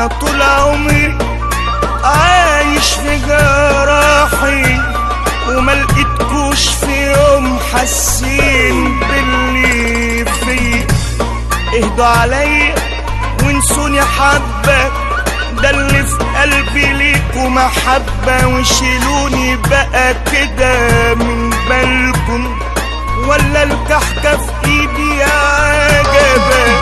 انا طول عمري عايش في جراحي وما لقيتكوش في يوم حاسين باللي فيا اهدوا عليا وانسوني حبة ده اللي في قلبي ليكوا محبة وشيلوني بقى كده من بالكم ولا الكحكة في ايدي عجبة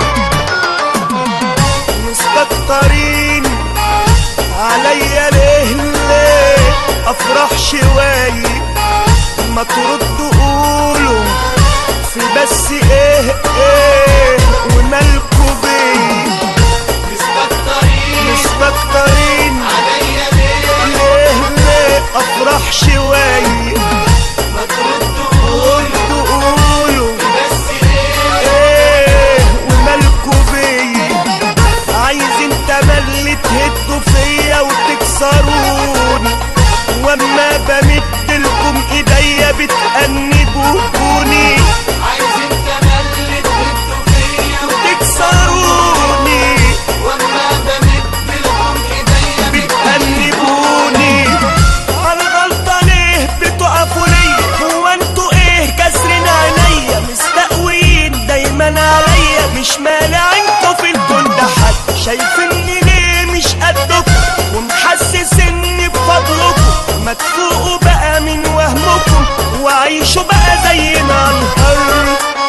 مستكترين عليا ليه ليه افرح شوية ما تردوا قولوا في بس ايه ايه ومالكوا بيه مستكترين مستكترين عليا ليه ليه ليه افرح شوية ما تردوا ردوا قولوا بس ليه ايه ومالكوا بيا عايزين تملي تهدوا فيا وتكسروني واما بمد لكم ايديا بتأنبوني عايزين تملي تهدوا فيا تكسروني واما بمد لكم ايديا بتأنبوني على الغلطة ليه بتقفوا ليا هو انتوا ايه كسرين عينيا مستقويين دايما عليا مش مانع انتوا في الكون ده حد شايفيني ليه مش قدكم ومحسسني بفضلكم ما تفوقوا بقى من وهمكم وعيشوا بقى زينا نهار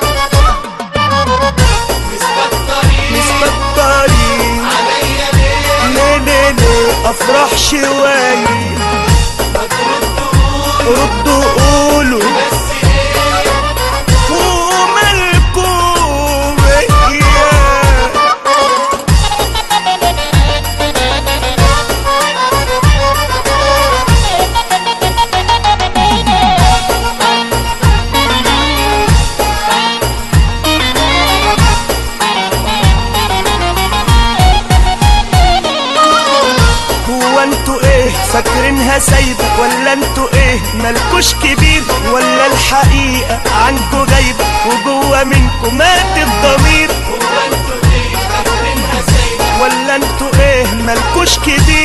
مستكترين مستكترين عليا ليه ليه ليه ليه افرح شويه ما تردوا ردوا قولوا بس ليه ومالكوا بيا هو انتوا ايه فاكرينها سايبة ولا انتوا ايه مالكوش كبير ولا الحقيقة عنكوا غايبة وجوه منكم مات الضمير هو انتوا ليه فاكرينها سايبة ولا انتوا ايه مالكوش كبير